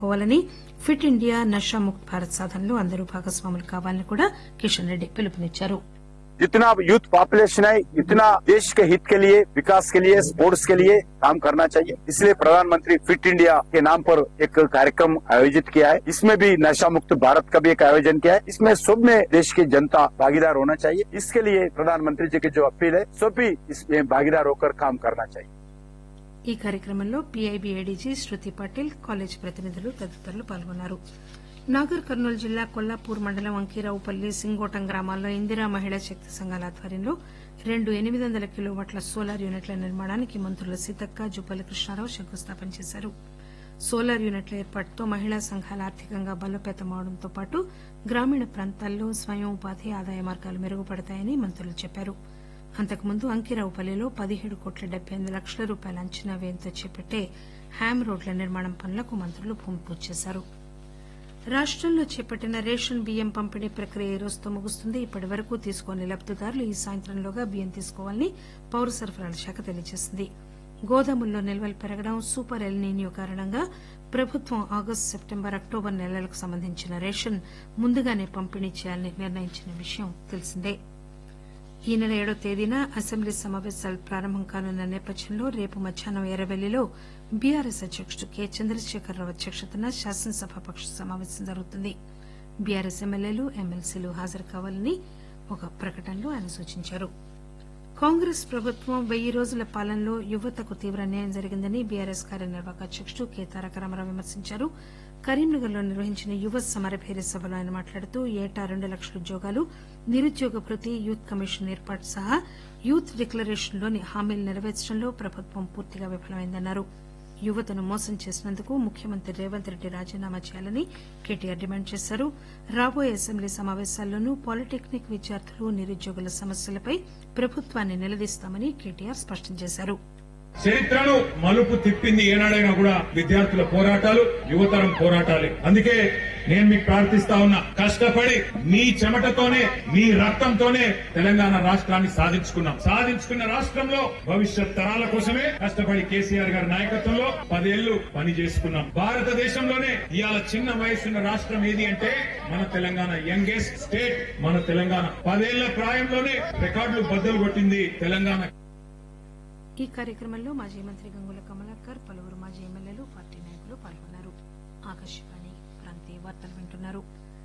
పోవాలని fit India Nasha Mukt Bharat సాధనలో అందరూ భాగస్వాములు కావాలని కూడా కిషన్ రెడ్డి పిలుపునిచ్చారు जितना यूथ पॉपुलेशन है इतना देश के हित के लिए विकास के लिए स्पोर्ट्स के लिए काम करना चाहिए इसलिए प्रधानमंत्री फिट इंडिया के नाम पर एक कार्यक्रम आयोजित किया है इसमें भी नशा मुक्त भारत का भी एक आयोजन किया है इसमें सब में देश की जनता भागीदार होना चाहिए इसके लिए प्रधानमंत्री जी की जो अपील है सब भी इसमें भागीदार होकर काम करना चाहिए ఈ కార్యక్రమంలో P I B A D G Shruti Patil college ప్రతినిధులు తదితరులు పాల్గొన్నారు నాగర్ కర్నూలు జిల్లా కొల్లాపూర్ మండలం అంకీరావుపల్లి సింగోటం గ్రామాల్లో ఇందిరా మహిళా శక్తి సంఘాల ఆధ్వర్యంలో రెండు ఎనిమిది వందల కిలోవాట్ల సోలార్ యూనిట్ల నిర్మాణానికి మంత్రుల సీతక్క జుపల్లి కృష్ణారావు శంకుస్థాపన చేశారు సోలార్ యూనిట్ల ఏర్పాటుతో మహిళా సంఘాలు ఆర్థికంగా బలోపేతమవడంతో పాటు గ్రామీణ ప్రాంతాల్లో స్వయం ఉపాధి ఆదాయ మార్గాలు మెరుగుపడతాయని మంత్రులు చెప్పారు అంతకుముందు అంకిరావుపల్లిలో పదిహేడు కోట్ల డెబ్బై ఎనిమిది లక్షల రూపాయల అంచనా వ్యయంతో చేపట్టే హ్యామ్ రోడ్ల నిర్మాణం పనులకు మంత్రులు భూమి పూజ చేశారు రాష్టంలో చేపట్టిన రేషన్ బియ్యం పంపిణీ ప్రక్రియ ఈ రోజుతో ముగుస్తుంది ఇప్పటి వరకు తీసుకోని లబ్దిదారులు ఈ సాయంత్రంలోగా బియ్యం తీసుకోవాలని పౌర సరఫరాల శాఖ తెలియజేసింది గోదాముల్లో నిల్వలు పెరగడం సూపర్ ఎల్ నీనియో కారణంగా ప్రభుత్వం ఆగస్టు సెప్టెంబర్ అక్టోబర్ నెలలకు సంబంధించిన రేషన్ ముందుగానే పంపిణీ చేయాలని నిర్ణయించిన విషయం తెలిసిందే ఈ నెల ఏడో తేదీన అసెంబ్లీ సమావేశాలు ప్రారంభం కానున్న నేపథ్యంలో రేపు మధ్యాహ్నం ఎర్రవెల్లిలో బీఆర్ఎస్ అధ్యకుడు కె చంద్రశేఖరరావు అధ్యక్షతన శాసనసభాపక్ష సమావేశం జరుగుతుంది బీఆర్ఎస్ ఎమ్మెల్యేలు ఎమ్మెల్సీలు హాజరు కావాలని ఒక ప్రకటనలో ఆయన సూచించారు కాంగ్రెస్ ప్రభుత్వం వెయ్యి రోజుల పాలనలో యువతకు తీవ్ర అన్యాయం జరిగిందని బీఆర్ఎస్ కార్యనిర్వాహక అధ్యకుడు కె తారక రామారావు విమర్శించారు కరీంనగర్ లో నిర్వహించిన యువ సమరభేరి సభలో ఆయన మాట్లాడుతూ ఏటా రెండు లక్షల ఉద్యోగాలు నిరుద్యోగ భృతి యూత్ కమిషన్ ఏర్పాటు సహా యూత్ డిక్లరేషన్ లోని హామీలు నెరవేర్చడంలో ప్రభుత్వం పూర్తిగా విఫలమైందన్నారు యువతను మోసం చేసినందుకు ముఖ్యమంత్రి రేవంత్ రెడ్డి రాజీనామా చేయాలని కేటీఆర్ డిమాండ్ చేశారు రాబోయే అసెంబ్లీ సమావేశాల్లోనూ పాలిటెక్నిక్ విద్యార్థులు నిరుద్యోగుల సమస్యలపై ప్రభుత్వాన్ని నిలదీస్తామని కేటీఆర్ స్పష్టం చేశారు చరిత్రను మలుపు తిప్పింది ఏనాడైనా కూడా విద్యార్థుల పోరాటాలు యువతరం పోరాటాలే అందుకే నేను మీకు ప్రార్థిస్తా ఉన్నా కష్టపడి మీ చెమటతోనే మీ రక్తంతోనే తెలంగాణ రాష్ట్రాన్ని సాధించుకున్నాం సాధించుకున్న రాష్ట్రంలో భవిష్యత్ తరాల కోసమే కష్టపడి కేసీఆర్ గారి నాయకత్వంలో పదేళ్లు పని చేసుకున్నాం భారతదేశంలోనే ఇవాళ చిన్న వయసున్న రాష్ట్రం ఏది అంటే మన తెలంగాణ యంగెస్ట్ స్టేట్ మన తెలంగాణ పదేళ్ల ప్రాయంలోనే రికార్డులు బద్దలు కొట్టింది తెలంగాణ ఈ కార్యక్రమంలో మాజీ మంత్రి గంగుల కమలాకర్ పలువురు మాజీ ఎమ్మెల్యేలు పార్టీ నాయకులు పాల్గొన్నారు ఆకాశవాణి ప్రాంతీయ వార్తలు వింటున్నారు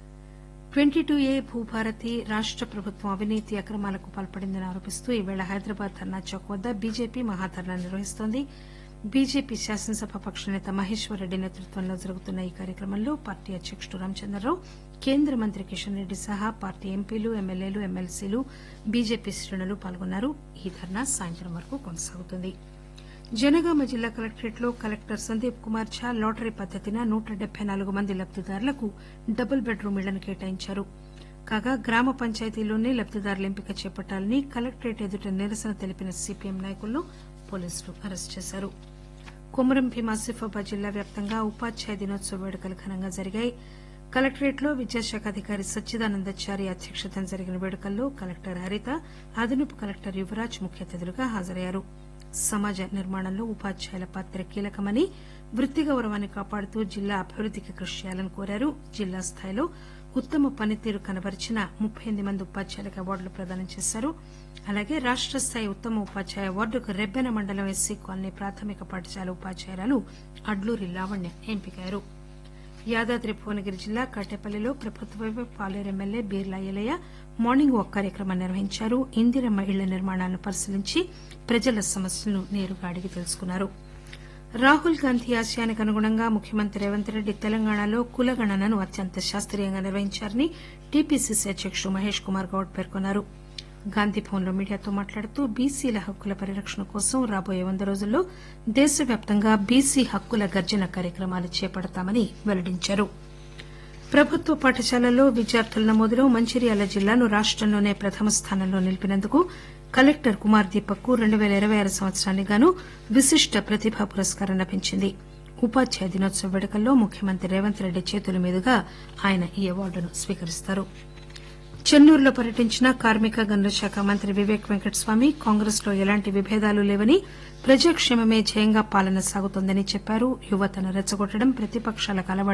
ట్వంటీ టూ ఏ భూభారతి రాష్ట ప్రభుత్వం అవినీతి అక్రమాలకు పాల్పడిందని ఆరోపిస్తూ ఈవేళ హైదరాబాద్ ధర్నా చౌక్ వద్ద బీజేపీ మహాధర్నా నిర్వహిస్తోంది బీజేపీ శాసనసభ పక్ష నేత మహేశ్వర్ రెడ్డి నేతృత్వంలో జరుగుతున్న ఈ కార్యక్రమంలో పార్టీ అధ్యకుడు రామచంద్రరావు కేంద్ర మంత్రి కిషన్ రెడ్డి సహా పార్టీ ఎంపీలు ఎమ్మెల్యేలు ఎమ్మెల్సీలు బీజేపీ శ్రేణులు పాల్గొన్నారు ఈ ధర్నా సాయంత్రం వరకు కొనసాగుతుంది జనగామ జిల్లా కలెక్టరేట్ లో కలెక్టర్ సందీప్ కుమార్ ఝా లాటరీ పద్దతిన నూట డెబ్బై నాలుగు మంది లబ్దిదారులకు డబుల్ బెడ్రూమ్ ఇళ్లను కేటాయించారు కాగా గ్రామ పంచాయతీలోనే లబ్దిదారుల ఎంపిక చేపట్టాలని కలెక్టరేట్ ఎదుట నిరసన తెలిపిన సిపిఎం నాయకులను పోలీసులు అరెస్టు చేశారు కొమరం భీం ఆసిఫాబాద్ జిల్లా వ్యాప్తంగా ఉపాధ్యాయ దినోత్సవ వేడుకలు ఘనంగా జరిగాయి కలెక్టరేట్ లో విద్యాశాఖ అధికారి సచ్చిదానందచారి అధ్యక్షతన జరిగిన వేడుకల్లో కలెక్టర్ హరిత అదనపు కలెక్టర్ యువరాజ్ ముఖ్య అతిథులుగా హాజరయ్యారు సమాజ నిర్మాణంలో ఉపాధ్యాయుల పాత్ర కీలకమని వృత్తి గౌరవాన్ని కాపాడుతూ జిల్లా అభివృద్దికి కృషి చేయాలని కోరారు జిల్లా స్థాయిలో ఉత్తమ పనితీరు కనబరిచిన ముప్పై ఎనిమిది మంది ఉపాధ్యాయులకు అవార్డులు ప్రదానం చేశారు అలాగే రాష్ట స్థాయి ఉత్తమ ఉపాధ్యాయ అవార్డుకు రెబ్బెన మండలం ఎస్సీ కాలనీ ప్రాథమిక పాఠశాల ఉపాధ్యాయురాలు అడ్లూరి లావణ్య ఎంపికయ్యారు యాదాద్రి భువనగిరి జిల్లా కట్టెపల్లిలో ప్రభుత్వ Paleru M L A Beerla Ilaiah morning walk కార్యక్రమం నిర్వహించారు ఇందిరమ్మ ఇళ్ల నిర్మాణాలను పరిశీలించి ప్రజల సమస్యలను నేరుగా అడిగి తెలుసుకున్నారు రాహుల్ గాంధీ ఆశయానికి అనుగుణంగా ముఖ్యమంత్రి రేవంత్ రెడ్డి తెలంగాణలో కులగణనను అత్యంత శాస్త్రీయంగా నిర్వహించారని టీపీసీసీ అధ్యకుడు మహేష్ కుమార్ గౌడ్ పేర్కొన్నారు గాంధీభవన్లో మీడియాతో మాట్లాడుతూ బీసీల హక్కుల పరిరక్షణ కోసం రాబోయే వంద రోజుల్లో దేశవ్యాప్తంగా బీసీ హక్కుల గర్జన కార్యక్రమాలు చేపడతామని వెల్లడించారు ప్రభుత్వ పాఠశాలల్లో విద్యార్థుల నమోదులో మంచిర్యాల జిల్లాను రాష్టంలోనే ప్రథమ స్థానంలో నిలిపినందుకు కలెక్టర్ కుమార్ దీపక్ కు రెండు పేల ఇరవై ఆరు సంవత్సరానికి గాను విశిష్ట ప్రతిభా పురస్కారం లభించింది ఉపాధ్యాయ దినోత్సవ వేడుకల్లో ముఖ్యమంత్రి రేవంత్ రెడ్డి చేతుల మీదుగా ఆయన ఈ అవార్డును స్వీకరిస్తారు చెన్నూరులో పర్యటించిన కార్మిక గనుల శాఖ మంత్రి వివేక్ వెంకటస్వామి కాంగ్రెస్ లో ఎలాంటి విభేదాలు లేవని ప్రజాక్షేమమే ధ్యేయంగా పాలన సాగుతోందని చెప్పారు యువతను రెచ్చగొట్టడం ప్రతిపకాలకు అలవాటు